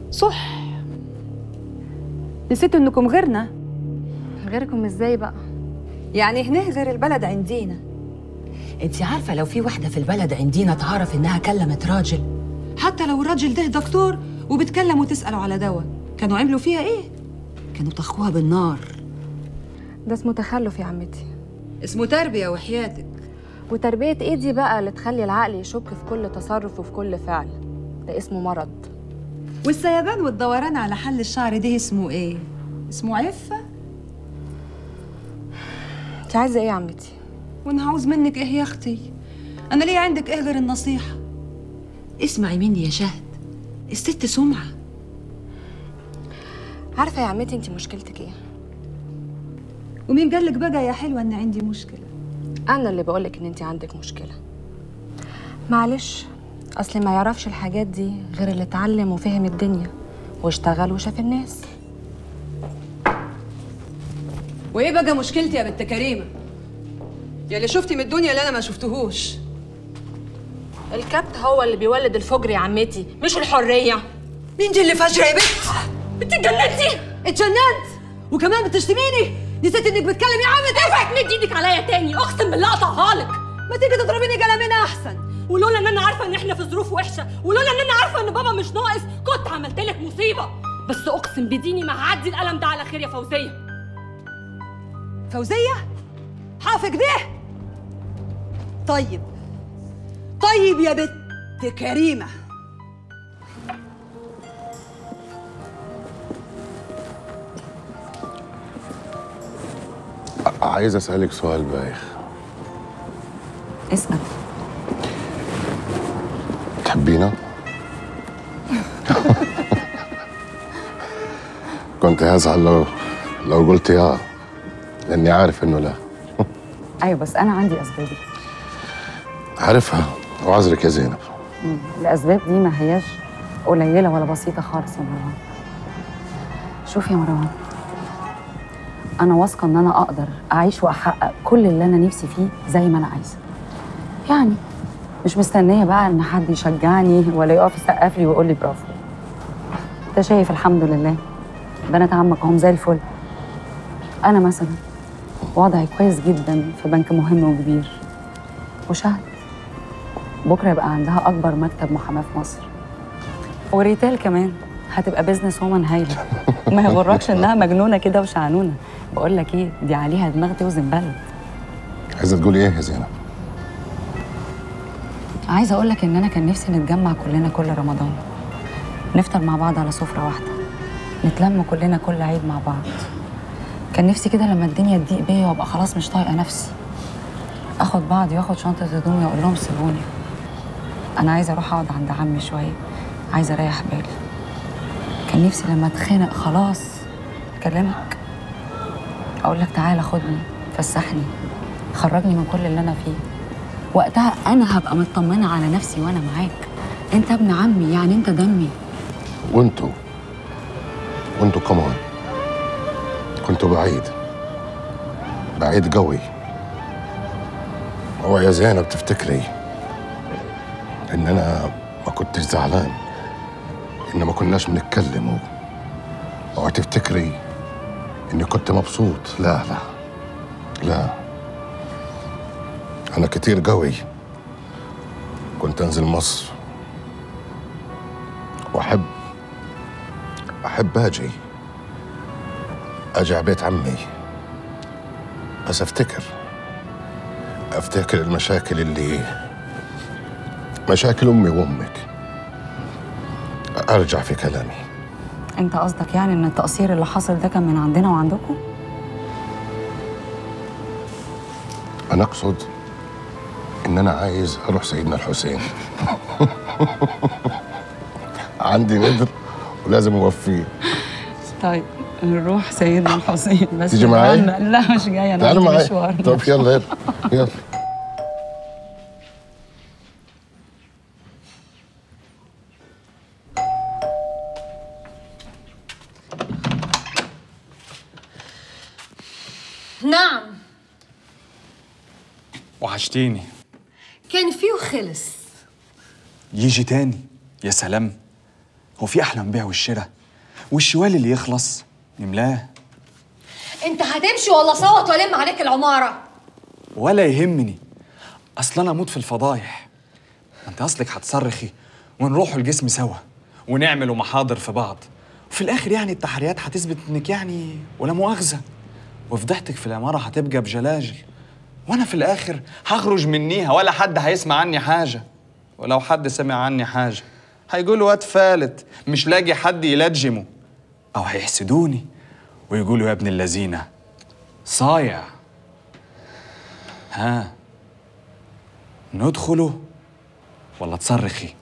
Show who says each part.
Speaker 1: صح نسيتوا انكم غيرنا
Speaker 2: غيركم ازاي بقى
Speaker 1: يعني هنا غير البلد عندينا
Speaker 3: انت عارفة لو في واحدة في البلد عندنا تعرف انها كلمت راجل حتى لو الراجل ده دكتور وبتكلم وتسأله على دواء كانوا عملوا فيها ايه؟ كانوا طخوها بالنار
Speaker 2: ده اسمه تخلف يا عمتي
Speaker 3: اسمه تربية وحياتك
Speaker 2: وتربية ايه دي بقى اللي تخلي العقل يشك في كل تصرف وفي كل فعل ده اسمه مرض
Speaker 3: والسيبان والدوران على حل الشعر ده اسمه ايه؟ اسمه عفة
Speaker 2: انت عايزة ايه يا عمتي
Speaker 3: وانا عاوز منك ايه يا اختي؟ انا ليه عندك ايه غير النصيحة؟ اسمعي مني يا شهد الست سمعة
Speaker 2: عارفة يا عمتي انت مشكلتك ايه
Speaker 3: ومين قال لك بقى يا حلوة ان عندي مشكلة؟
Speaker 2: انا اللي بقولك ان انت عندك مشكلة معلش اصل ما يعرفش الحاجات دي غير اللي اتعلم وفهم الدنيا واشتغل وشاف الناس
Speaker 3: وايه بقى مشكلتي يا بنت كريمة؟ يا اللي شفتي من الدنيا اللي انا ما شفتهوش
Speaker 2: الكبت هو اللي بيولد الفجر يا عمتي مش الحرية
Speaker 3: مين دي اللي فجرة يا بنت؟
Speaker 2: انت اتجننتي
Speaker 3: اتجننت وكمان بتشتميني نسيت انك بتكلمي عمتي
Speaker 2: اوعي تمد ايدك عليا تاني اقسم بالله اقطعها لك
Speaker 3: ما تيجي تضربيني قلمين احسن
Speaker 2: ولولا ان انا عارفه ان احنا في ظروف وحشه ولولا ان انا عارفه ان بابا مش ناقص كنت عملت لك مصيبه بس اقسم بديني ما هعدي القلم ده على خير يا فوزيه
Speaker 3: فوزية حافظ ده طيب طيب يا بنت كريمة
Speaker 4: عايز اسالك سؤال بايخ
Speaker 3: اسأل
Speaker 4: تحبينا كنت هزعل لو لو قلت يا لاني عارف انه لا
Speaker 5: ايوه بس انا عندي اسبابي
Speaker 4: عارفها وعذرك يا زينب
Speaker 5: الاسباب دي ما هياش قليله ولا بسيطه خالص يا مروان شوف يا مروان انا واثقه ان انا اقدر اعيش واحقق كل اللي انا نفسي فيه زي ما انا عايزه يعني مش مستنيه بقى ان حد يشجعني ولا يقف يسقف لي ويقول لي برافو انت شايف الحمد لله بنات عمك هم زي الفل انا مثلا وضعي كويس جدا في بنك مهم وكبير وشهد بكره يبقى عندها اكبر مكتب محاماه في مصر وريتال كمان هتبقى بيزنس وومن هايله ما يغركش انها مجنونه كده وشعنونه بقول لك ايه دي عليها دماغ توزن بلد
Speaker 4: عايزه تقولي ايه يا زينب
Speaker 5: عايزه اقول لك ان انا كان نفسي نتجمع كلنا كل رمضان نفطر مع بعض على سفره واحده نتلم كلنا كل عيد مع بعض كان نفسي كده لما الدنيا تضيق بيا وابقى خلاص مش طايقه نفسي اخد بعضي واخد شنطه هدومي واقول لهم سيبوني انا عايزه اروح اقعد عند عمي شويه عايزه اريح بالي كان نفسي لما اتخنق خلاص اكلمك اقول لك تعالى خدني فسحني خرجني من كل اللي انا فيه وقتها انا هبقى مطمنه على نفسي وانا معاك انت ابن عمي يعني انت دمي
Speaker 4: وانتوا وانتوا كمان كنتوا بعيد بعيد قوي هو يا زينب تفتكري ان انا ما كنتش زعلان ان ما كناش بنتكلم او تفتكري اني كنت مبسوط لا لا لا انا كتير قوي كنت انزل مصر واحب احب اجي اجي على بيت عمي بس افتكر افتكر المشاكل اللي مشاكل امي وامك ارجع في كلامي
Speaker 5: انت قصدك يعني ان التقصير اللي حصل ده كان من عندنا وعندكم
Speaker 4: انا اقصد ان انا عايز اروح سيدنا الحسين عندي نذر ولازم اوفيه
Speaker 5: طيب نروح سيدنا الحسين بس
Speaker 4: تيجي معايا؟
Speaker 5: لا مش جايه انا
Speaker 4: تعالوا
Speaker 5: عندي
Speaker 4: معايا
Speaker 5: مشوار.
Speaker 4: طب يلا يلا يلا
Speaker 1: نعم
Speaker 6: هو في احلى من بيع والشراء والشوال اللي يخلص نملاه
Speaker 1: انت هتمشي ولا صوت والم عليك العماره
Speaker 6: ولا يهمني اصل انا اموت في الفضايح ما انت اصلك هتصرخي ونروحوا الجسم سوا ونعملوا محاضر في بعض وفي الاخر يعني التحريات هتثبت انك يعني ولا مؤاخذه وفضحتك في العماره هتبقى بجلاجل وانا في الاخر هخرج منيها ولا حد هيسمع عني حاجه ولو حد سمع عني حاجه هيقولوا واد فالت مش لاقي حد يلجمه او هيحسدوني ويقولوا يا ابن اللذينه صايع ها ندخله ولا تصرخي